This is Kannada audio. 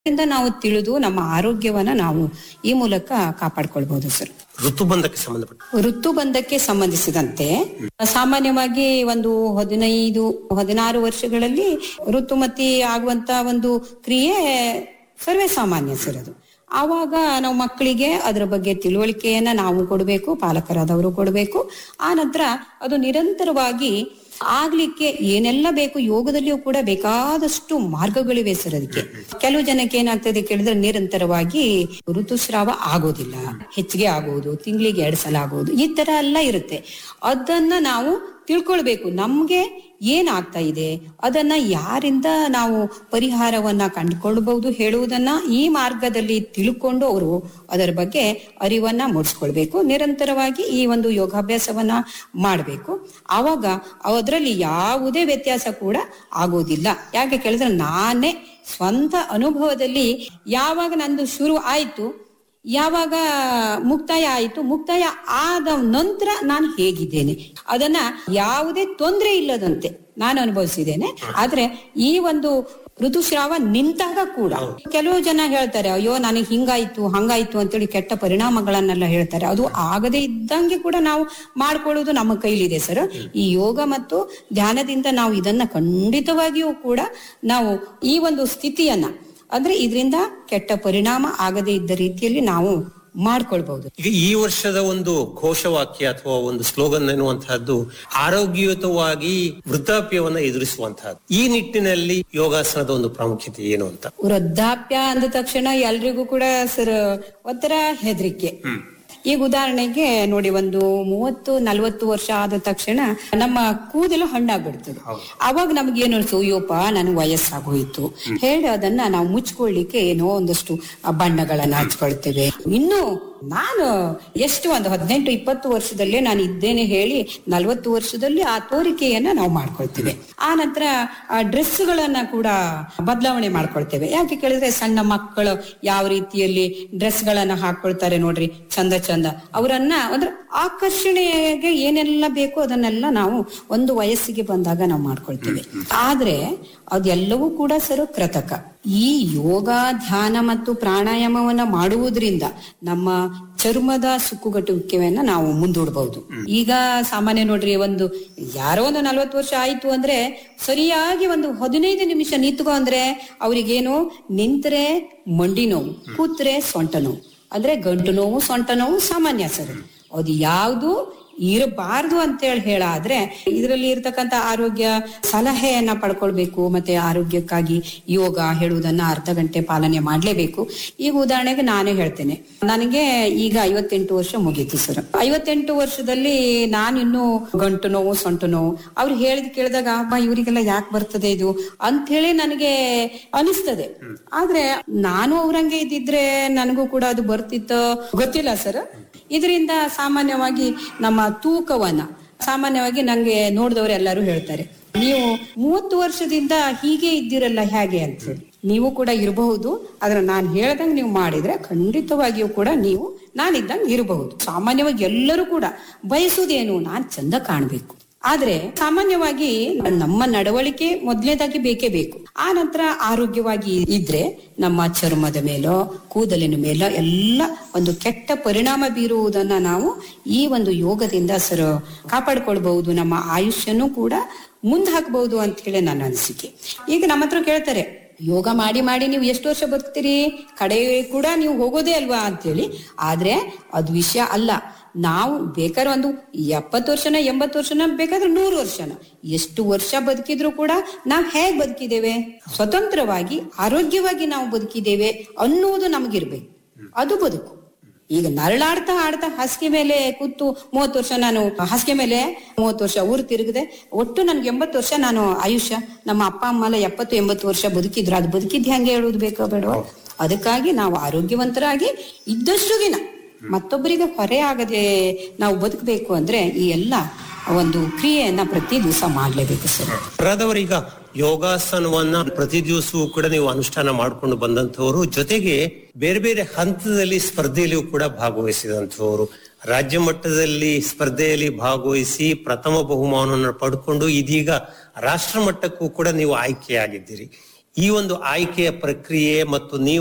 ಇದರಿಂದ ನಾವು ತಿಳಿದು ನಮ್ಮ ಆರೋಗ್ಯವನ್ನ ನಾವು ಈ ಮೂಲಕ ಕಾಪಾಡ್ಕೊಳ್ಬಹುದು ಸರ್ ಋತುಬಂಧಕ್ಕೆ ಸಂಬಂಧಪಟ್ಟ ಋತುಬಂಧಕ್ಕೆ ಸಂಬಂಧಿಸಿದಂತೆ ಸಾಮಾನ್ಯವಾಗಿ ಒಂದು ಹದಿನೈದು ಹದಿನಾರು ವರ್ಷಗಳಲ್ಲಿ ಋತುಮತಿ ಆಗುವಂತ ಒಂದು ಕ್ರಿಯೆ ಸರ್ವೇ ಸಾಮಾನ್ಯ ಸರ್ ಅದು ಆವಾಗ ನಾವು ಮಕ್ಕಳಿಗೆ ಅದರ ಬಗ್ಗೆ ತಿಳುವಳಿಕೆಯನ್ನ ನಾವು ಕೊಡಬೇಕು ಪಾಲಕರಾದವರು ಕೊಡಬೇಕು ಆ ನಂತರ ಅದು ನಿರಂತರವಾಗಿ ಆಗ್ಲಿಕ್ಕೆ ಏನೆಲ್ಲ ಬೇಕು ಯೋಗದಲ್ಲಿಯೂ ಕೂಡ ಬೇಕಾದಷ್ಟು ಮಾರ್ಗಗಳಿವೆ ಸರ್ ಅದಕ್ಕೆ ಕೆಲವು ಜನಕ್ಕೆ ಏನಾಗ್ತದೆ ಕೇಳಿದ್ರೆ ನಿರಂತರವಾಗಿ ಋತುಸ್ರಾವ ಆಗೋದಿಲ್ಲ ಹೆಚ್ಚಿಗೆ ಆಗುವುದು ತಿಂಗಳಿಗೆ ಎರಡು ಸಲ ಆಗುವುದು ಈ ತರ ಎಲ್ಲ ಇರುತ್ತೆ ಅದನ್ನ ನಾವು ತಿಳ್ಕೊಳ್ಬೇಕು ನಮ್ಗೆ ಏನಾಗ್ತಾ ಇದೆ ಅದನ್ನ ಯಾರಿಂದ ನಾವು ಪರಿಹಾರವನ್ನ ಕಂಡುಕೊಳ್ಬಹುದು ಹೇಳುವುದನ್ನ ಈ ಮಾರ್ಗದಲ್ಲಿ ತಿಳ್ಕೊಂಡು ಅವರು ಅದರ ಬಗ್ಗೆ ಅರಿವನ್ನ ಮೂಡಿಸ್ಕೊಳ್ಬೇಕು ನಿರಂತರವಾಗಿ ಈ ಒಂದು ಯೋಗಾಭ್ಯಾಸವನ್ನ ಮಾಡಬೇಕು ಆವಾಗ ಅದರಲ್ಲಿ ಯಾವುದೇ ವ್ಯತ್ಯಾಸ ಕೂಡ ಆಗೋದಿಲ್ಲ ಯಾಕೆ ಕೇಳಿದ್ರೆ ನಾನೇ ಸ್ವಂತ ಅನುಭವದಲ್ಲಿ ಯಾವಾಗ ನಂದು ಶುರು ಆಯ್ತು ಯಾವಾಗ ಮುಕ್ತಾಯ ಆಯಿತು ಮುಕ್ತಾಯ ಆದ ನಂತರ ನಾನು ಹೇಗಿದ್ದೇನೆ ಅದನ್ನ ಯಾವುದೇ ತೊಂದರೆ ಇಲ್ಲದಂತೆ ನಾನು ಅನುಭವಿಸಿದ್ದೇನೆ ಆದ್ರೆ ಈ ಒಂದು ಋತುಸ್ರಾವ ನಿಂತಾಗ ಕೂಡ ಕೆಲವು ಜನ ಹೇಳ್ತಾರೆ ಅಯ್ಯೋ ನನಗೆ ಹಿಂಗಾಯ್ತು ಹಂಗಾಯ್ತು ಅಂತೇಳಿ ಕೆಟ್ಟ ಪರಿಣಾಮಗಳನ್ನೆಲ್ಲ ಹೇಳ್ತಾರೆ ಅದು ಆಗದೆ ಇದ್ದಂಗೆ ಕೂಡ ನಾವು ಮಾಡ್ಕೊಳ್ಳೋದು ನಮ್ಮ ಕೈಲಿದೆ ಸರ್ ಈ ಯೋಗ ಮತ್ತು ಧ್ಯಾನದಿಂದ ನಾವು ಇದನ್ನ ಖಂಡಿತವಾಗಿಯೂ ಕೂಡ ನಾವು ಈ ಒಂದು ಸ್ಥಿತಿಯನ್ನ ಅಂದ್ರೆ ಇದರಿಂದ ಕೆಟ್ಟ ಪರಿಣಾಮ ಆಗದೇ ಇದ್ದ ರೀತಿಯಲ್ಲಿ ನಾವು ಮಾಡ್ಕೊಳ್ಬಹುದು ಈಗ ಈ ವರ್ಷದ ಒಂದು ಘೋಷವಾಕ್ಯ ಅಥವಾ ಒಂದು ಸ್ಲೋಗನ್ ಎನ್ನುವಂತಹದ್ದು ಆರೋಗ್ಯಯುತವಾಗಿ ವೃದ್ಧಾಪ್ಯವನ್ನ ಎದುರಿಸುವಂತಹದ್ದು ಈ ನಿಟ್ಟಿನಲ್ಲಿ ಯೋಗಾಸನದ ಒಂದು ಪ್ರಾಮುಖ್ಯತೆ ಏನು ಅಂತ ವೃದ್ಧಾಪ್ಯ ಅಂದ ತಕ್ಷಣ ಎಲ್ರಿಗೂ ಕೂಡ ಸರ್ ಒಂಥರ ಹೆದರಿಕೆ ಈಗ ಉದಾಹರಣೆಗೆ ನೋಡಿ ಒಂದು ಮೂವತ್ತು ನಲ್ವತ್ತು ವರ್ಷ ಆದ ತಕ್ಷಣ ನಮ್ಮ ಕೂದಲು ಹಣ್ಣಾಗ್ಬಿಡ್ತದೆ ಅವಾಗ ನಮ್ಗೆ ಏನು ಅನ್ಸು ಅಯ್ಯೋಪ ನನಗೆ ವಯಸ್ಸಾಗೋಯ್ತು ಹೇಳಿ ಅದನ್ನ ನಾವು ಮುಚ್ಕೊಳ್ಳಿಕ್ಕೆ ಏನೋ ಒಂದಷ್ಟು ಬಣ್ಣಗಳನ್ನ ಹಚ್ಕೊಳ್ತೇವೆ ಇನ್ನು ನಾನು ಎಷ್ಟು ಒಂದು ಹದಿನೆಂಟು ಇಪ್ಪತ್ತು ವರ್ಷದಲ್ಲೇ ನಾನು ಇದ್ದೇನೆ ಹೇಳಿ ನಲ್ವತ್ತು ವರ್ಷದಲ್ಲಿ ಆ ತೋರಿಕೆಯನ್ನ ನಾವು ಮಾಡ್ಕೊಳ್ತೇವೆ ಆ ನಂತರ ಆ ಡ್ರೆಸ್ಗಳನ್ನ ಕೂಡ ಬದಲಾವಣೆ ಮಾಡ್ಕೊಳ್ತೇವೆ ಯಾಕೆ ಕೇಳಿದ್ರೆ ಸಣ್ಣ ಮಕ್ಕಳು ಯಾವ ರೀತಿಯಲ್ಲಿ ಡ್ರೆಸ್ ಗಳನ್ನ ಹಾಕೊಳ್ತಾರೆ ನೋಡ್ರಿ ಚಂದ ಚಂದ ಅವರನ್ನ ಅಂದ್ರೆ ಆಕರ್ಷಣೆಗೆ ಏನೆಲ್ಲ ಬೇಕು ಅದನ್ನೆಲ್ಲ ನಾವು ಒಂದು ವಯಸ್ಸಿಗೆ ಬಂದಾಗ ನಾವು ಮಾಡ್ಕೊಳ್ತೇವೆ ಆದ್ರೆ ಅದೆಲ್ಲವೂ ಕೂಡ ಸರ್ ಕೃತಕ ಈ ಯೋಗ ಧ್ಯಾನ ಮತ್ತು ಪ್ರಾಣಾಯಾಮವನ್ನ ಮಾಡುವುದರಿಂದ ನಮ್ಮ ಚರ್ಮದ ಸುಕ್ಕುಗಟ್ಟುವಿಕೆಯನ್ನ ನಾವು ಮುಂದೂಡಬಹುದು ಈಗ ಸಾಮಾನ್ಯ ನೋಡ್ರಿ ಒಂದು ಯಾರೋ ಒಂದು ನಲ್ವತ್ತು ವರ್ಷ ಆಯ್ತು ಅಂದ್ರೆ ಸರಿಯಾಗಿ ಒಂದು ಹದಿನೈದು ನಿಮಿಷ ನಿಂತ್ಕೊ ಅಂದ್ರೆ ಅವ್ರಿಗೇನು ನಿಂತ್ರೆ ಮಂಡಿ ನೋವು ಕೂತ್ರೆ ಸೊಂಟ ನೋವು ಅಂದ್ರೆ ಗಂಟು ನೋವು ಸೊಂಟ ನೋವು ಸಾಮಾನ್ಯ ಸರ್ ಅದು ಯಾವುದು ಇರಬಾರ್ದು ಅಂತೇಳಿ ಹೇಳಾದ್ರೆ ಇದರಲ್ಲಿ ಇರ್ತಕ್ಕಂಥ ಆರೋಗ್ಯ ಸಲಹೆಯನ್ನ ಪಡ್ಕೊಳ್ಬೇಕು ಮತ್ತೆ ಆರೋಗ್ಯಕ್ಕಾಗಿ ಯೋಗ ಹೇಳುವುದನ್ನ ಅರ್ಧ ಗಂಟೆ ಪಾಲನೆ ಮಾಡ್ಲೇಬೇಕು ಈಗ ಉದಾಹರಣೆಗೆ ನಾನೇ ಹೇಳ್ತೇನೆ ನನಗೆ ಈಗ ಐವತ್ತೆಂಟು ವರ್ಷ ಮುಗೀತು ಸರ್ ಐವತ್ತೆಂಟು ವರ್ಷದಲ್ಲಿ ನಾನಿನ್ನು ಗಂಟು ನೋವು ಸೊಂಟು ನೋವು ಅವ್ರು ಹೇಳಿದ್ ಕೇಳಿದಾಗ ಅಬ್ಬಾ ಇವರಿಗೆಲ್ಲ ಯಾಕೆ ಬರ್ತದೆ ಇದು ಅಂತ ಹೇಳಿ ನನಗೆ ಅನಿಸ್ತದೆ ಆದ್ರೆ ನಾನು ಅವ್ರಂಗೆ ಇದ್ದಿದ್ರೆ ನನಗೂ ಕೂಡ ಅದು ಬರ್ತಿತ್ತೋ ಗೊತ್ತಿಲ್ಲ ಸರ್ ಇದರಿಂದ ಸಾಮಾನ್ಯವಾಗಿ ನಮ್ಮ ತೂಕವನ್ನ ಸಾಮಾನ್ಯವಾಗಿ ನಂಗೆ ನೋಡಿದವರು ಎಲ್ಲರೂ ಹೇಳ್ತಾರೆ ನೀವು ಮೂವತ್ತು ವರ್ಷದಿಂದ ಹೀಗೆ ಇದ್ದಿರಲ್ಲ ಹೇಗೆ ಅಂತ ಹೇಳಿ ನೀವು ಕೂಡ ಇರಬಹುದು ಆದ್ರೆ ನಾನು ಹೇಳ್ದಂಗೆ ನೀವು ಮಾಡಿದ್ರೆ ಖಂಡಿತವಾಗಿಯೂ ಕೂಡ ನೀವು ನಾನಿದ್ದಂಗೆ ಇರಬಹುದು ಸಾಮಾನ್ಯವಾಗಿ ಎಲ್ಲರೂ ಕೂಡ ಬಯಸುವುದೇನು ನಾನ್ ಚಂದ ಕಾಣ್ಬೇಕು ಆದ್ರೆ ಸಾಮಾನ್ಯವಾಗಿ ನಮ್ಮ ನಡವಳಿಕೆ ಮೊದಲನೇದಾಗಿ ಬೇಕೇ ಬೇಕು ಆ ನಂತರ ಆರೋಗ್ಯವಾಗಿ ಇದ್ರೆ ನಮ್ಮ ಚರ್ಮದ ಮೇಲೋ ಕೂದಲಿನ ಮೇಲೋ ಎಲ್ಲ ಒಂದು ಕೆಟ್ಟ ಪರಿಣಾಮ ಬೀರುವುದನ್ನ ನಾವು ಈ ಒಂದು ಯೋಗದಿಂದ ಸರ್ ಕಾಪಾಡ್ಕೊಳ್ಬಹುದು ನಮ್ಮ ಆಯುಷ್ಯನೂ ಕೂಡ ಮುಂದೆ ಹಾಕಬಹುದು ಅಂತ ಹೇಳಿ ನನ್ನ ಅನಿಸಿಕೆ ಈಗ ನಮ್ಮ ಹತ್ರ ಕೇಳ್ತಾರೆ ಯೋಗ ಮಾಡಿ ಮಾಡಿ ನೀವು ಎಷ್ಟು ವರ್ಷ ಬದುಕ್ತೀರಿ ಕಡೆ ಕೂಡ ನೀವು ಹೋಗೋದೇ ಅಲ್ವಾ ಅಂತೇಳಿ ಆದ್ರೆ ಅದು ವಿಷಯ ಅಲ್ಲ ನಾವು ಬೇಕಾದ್ರೆ ಒಂದು ಎಪ್ಪತ್ತು ವರ್ಷನ ಎಂಬತ್ತು ವರ್ಷನ ಬೇಕಾದ್ರೆ ನೂರು ವರ್ಷನ ಎಷ್ಟು ವರ್ಷ ಬದುಕಿದ್ರು ಕೂಡ ನಾವು ಹೇಗ್ ಬದುಕಿದ್ದೇವೆ ಸ್ವತಂತ್ರವಾಗಿ ಆರೋಗ್ಯವಾಗಿ ನಾವು ಬದುಕಿದ್ದೇವೆ ಅನ್ನುವುದು ನಮಗಿರ್ಬೇಕು ಅದು ಬದುಕು ಈಗ ನರಳಾಡ್ತಾ ಆಡ್ತಾ ಹಾಸಿಗೆ ಮೇಲೆ ಕೂತು ಮೂವತ್ತು ವರ್ಷ ನಾನು ಹಾಸಿಗೆ ಮೇಲೆ ಮೂವತ್ತು ವರ್ಷ ಊರು ತಿರುಗಿದೆ ಒಟ್ಟು ನನ್ಗೆ ಎಂಬತ್ತು ವರ್ಷ ನಾನು ಆಯುಷ್ಯ ನಮ್ಮ ಅಪ್ಪ ಅಮ್ಮ ಎಲ್ಲ ಎಪ್ಪತ್ತು ಎಂಬತ್ತು ವರ್ಷ ಬದುಕಿದ್ರು ಅದು ಬದುಕಿದ್ ಹೆಂಗೆ ಹೇಳುವುದು ಬೇಕೋ ಬೇಡವೋ ಅದಕ್ಕಾಗಿ ನಾವು ಆರೋಗ್ಯವಂತರಾಗಿ ಇದ್ದಷ್ಟು ದಿನ ಮತ್ತೊಬ್ಬರಿಗೆ ಹೊರೆ ಆಗದೆ ನಾವು ಬದುಕಬೇಕು ಅಂದ್ರೆ ಈ ಎಲ್ಲ ಒಂದು ಕ್ರಿಯೆಯನ್ನ ಪ್ರತಿ ದಿವಸ ಮಾಡ್ಲೇಬೇಕು ಸರ್ ರಾದವರೀಗ ಯೋಗಾಸನವನ್ನ ಪ್ರತಿ ದಿವಸವೂ ಕೂಡ ನೀವು ಅನುಷ್ಠಾನ ಮಾಡ್ಕೊಂಡು ಬಂದಂತವರು ಜೊತೆಗೆ ಬೇರೆ ಬೇರೆ ಹಂತದಲ್ಲಿ ಸ್ಪರ್ಧೆಯಲ್ಲಿಯೂ ಕೂಡ ಭಾಗವಹಿಸಿದಂತವರು ರಾಜ್ಯ ಮಟ್ಟದಲ್ಲಿ ಸ್ಪರ್ಧೆಯಲ್ಲಿ ಭಾಗವಹಿಸಿ ಪ್ರಥಮ ಬಹುಮಾನವನ್ನು ಪಡ್ಕೊಂಡು ಇದೀಗ ರಾಷ್ಟ್ರ ಮಟ್ಟಕ್ಕೂ ಕೂಡ ನೀವು ಆಯ್ಕೆಯಾಗಿದ್ದೀರಿ ಈ ಒಂದು ಆಯ್ಕೆಯ ಪ್ರಕ್ರಿಯೆ ಮತ್ತು ನೀವು